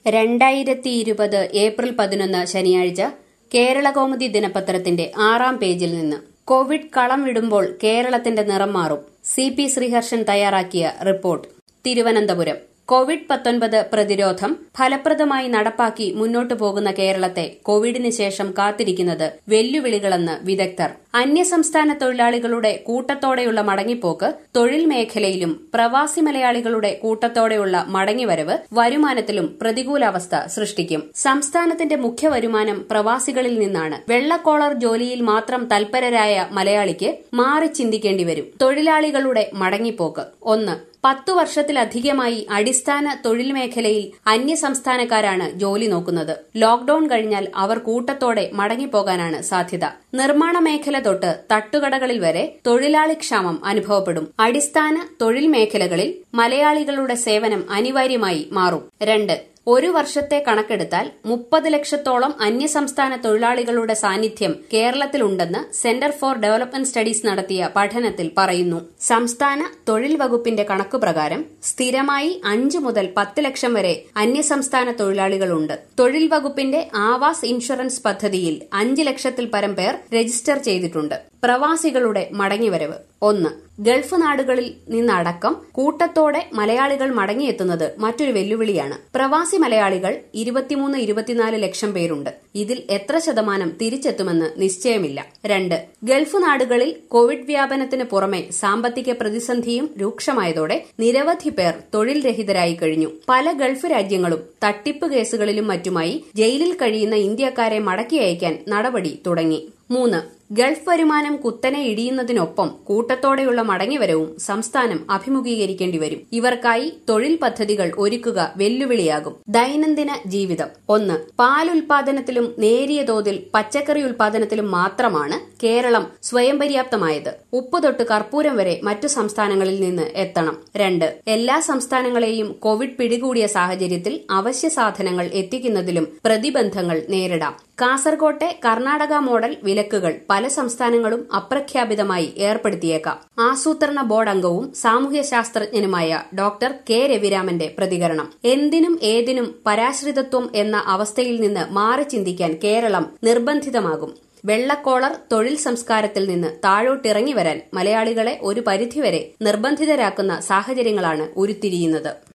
രണ്ടായിരത്തി ഇരുപത് ഏപ്രിൽ പതിനൊന്ന് ശനിയാഴ്ച കേരളകൗമുദി ദിനപത്രത്തിന്റെ ആറാം പേജിൽ നിന്ന് കോവിഡ് കളം വിടുമ്പോൾ കേരളത്തിന്റെ നിറം മാറും സി പി ശ്രീഹർഷൻ തയ്യാറാക്കിയ റിപ്പോർട്ട് തിരുവനന്തപുരം കോവിഡ് പത്തൊൻപത് പ്രതിരോധം ഫലപ്രദമായി നടപ്പാക്കി മുന്നോട്ടു പോകുന്ന കേരളത്തെ കോവിഡിന് ശേഷം കാത്തിരിക്കുന്നത് വെല്ലുവിളികളെന്ന് വിദഗ്ധർ അന്യസംസ്ഥാന തൊഴിലാളികളുടെ കൂട്ടത്തോടെയുള്ള മടങ്ങിപ്പോക്ക് തൊഴിൽ മേഖലയിലും പ്രവാസി മലയാളികളുടെ കൂട്ടത്തോടെയുള്ള മടങ്ങിവരവ് വരുമാനത്തിലും പ്രതികൂലാവസ്ഥ സൃഷ്ടിക്കും സംസ്ഥാനത്തിന്റെ മുഖ്യ വരുമാനം പ്രവാസികളിൽ നിന്നാണ് വെള്ളക്കോളർ ജോലിയിൽ മാത്രം തൽപരരായ മലയാളിക്ക് മാറി ചിന്തിക്കേണ്ടി വരും തൊഴിലാളികളുടെ മടങ്ങിപ്പോക്ക് ഒന്ന് പത്തു വർഷത്തിലധികമായി അടിസ്ഥാന തൊഴിൽ മേഖലയിൽ അന്യസംസ്ഥാനക്കാരാണ് ജോലി നോക്കുന്നത് ലോക്ഡൌൺ കഴിഞ്ഞാൽ അവർ കൂട്ടത്തോടെ മടങ്ങിപ്പോകാനാണ് സാധ്യത നിർമ്മാണ മേഖല തൊട്ട് തട്ടുകടകളിൽ വരെ തൊഴിലാളിക്ഷാമം അനുഭവപ്പെടും അടിസ്ഥാന തൊഴിൽ മേഖലകളിൽ മലയാളികളുടെ സേവനം അനിവാര്യമായി മാറും രണ്ട് ഒരു വർഷത്തെ കണക്കെടുത്താൽ മുപ്പത് ലക്ഷത്തോളം അന്യസംസ്ഥാന തൊഴിലാളികളുടെ സാന്നിധ്യം കേരളത്തിലുണ്ടെന്ന് സെന്റർ ഫോർ ഡെവലപ്മെന്റ് സ്റ്റഡീസ് നടത്തിയ പഠനത്തിൽ പറയുന്നു സംസ്ഥാന തൊഴിൽ വകുപ്പിന്റെ കണക്കുപ്രകാരം സ്ഥിരമായി അഞ്ച് മുതൽ പത്ത് ലക്ഷം വരെ അന്യസംസ്ഥാന തൊഴിലാളികളുണ്ട് തൊഴിൽ വകുപ്പിന്റെ ആവാസ് ഇൻഷുറൻസ് പദ്ധതിയിൽ അഞ്ച് ലക്ഷത്തിൽ പരം പേർ രജിസ്റ്റർ ചെയ്തിട്ടുണ്ട് പ്രവാസികളുടെ മടങ്ങിവരവ് ഒന്ന് ഗൾഫ് നാടുകളിൽ നിന്നടക്കം കൂട്ടത്തോടെ മലയാളികൾ മടങ്ങിയെത്തുന്നത് മറ്റൊരു വെല്ലുവിളിയാണ് പ്രവാസി മലയാളികൾ ഇരുപത്തിമൂന്ന് ഇരുപത്തിനാല് ലക്ഷം പേരുണ്ട് ഇതിൽ എത്ര ശതമാനം തിരിച്ചെത്തുമെന്ന് നിശ്ചയമില്ല രണ്ട് ഗൾഫ് നാടുകളിൽ കോവിഡ് വ്യാപനത്തിന് പുറമെ സാമ്പത്തിക പ്രതിസന്ധിയും രൂക്ഷമായതോടെ നിരവധി പേർ തൊഴിൽ രഹിതരായി കഴിഞ്ഞു പല ഗൾഫ് രാജ്യങ്ങളും തട്ടിപ്പ് കേസുകളിലും മറ്റുമായി ജയിലിൽ കഴിയുന്ന ഇന്ത്യക്കാരെ മടക്കി അയക്കാൻ നടപടി തുടങ്ങി മൂന്ന് ഗൾഫ് വരുമാനം കുത്തനെ ഇടിയുന്നതിനൊപ്പം കൂട്ടത്തോടെയുള്ള മടങ്ങിവരവും സംസ്ഥാനം അഭിമുഖീകരിക്കേണ്ടി വരും ഇവർക്കായി തൊഴിൽ പദ്ധതികൾ ഒരുക്കുക വെല്ലുവിളിയാകും ദൈനംദിന ജീവിതം ഒന്ന് പാൽ ഉൽപാദനത്തിലും നേരിയ തോതിൽ പച്ചക്കറി ഉൽപാദനത്തിലും മാത്രമാണ് കേരളം സ്വയം പര്യാപ്തമായത് ഉപ്പ് തൊട്ട് കർപ്പൂരം വരെ മറ്റു സംസ്ഥാനങ്ങളിൽ നിന്ന് എത്തണം രണ്ട് എല്ലാ സംസ്ഥാനങ്ങളെയും കോവിഡ് പിടികൂടിയ സാഹചര്യത്തിൽ അവശ്യ സാധനങ്ങൾ എത്തിക്കുന്നതിലും പ്രതിബന്ധങ്ങൾ നേരിടാം കാസർകോട്ടെ കർണാടക മോഡൽ വിലക്കുകൾ പല സംസ്ഥാനങ്ങളും അപ്രഖ്യാപിതമായി ഏർപ്പെടുത്തിയേക്കാം ആസൂത്രണ ബോർഡ് അംഗവും സാമൂഹ്യ ശാസ്ത്രജ്ഞനുമായ ഡോക്ടർ കെ രവിരാമന്റെ പ്രതികരണം എന്തിനും ഏതിനും പരാശ്രിതത്വം എന്ന അവസ്ഥയിൽ നിന്ന് മാറി ചിന്തിക്കാൻ കേരളം നിർബന്ധിതമാകും വെള്ളക്കോളർ തൊഴിൽ സംസ്കാരത്തിൽ നിന്ന് താഴോട്ടിറങ്ങി വരാൻ മലയാളികളെ ഒരു പരിധിവരെ നിർബന്ധിതരാക്കുന്ന സാഹചര്യങ്ങളാണ് ഉരുത്തിരിയുന്നത്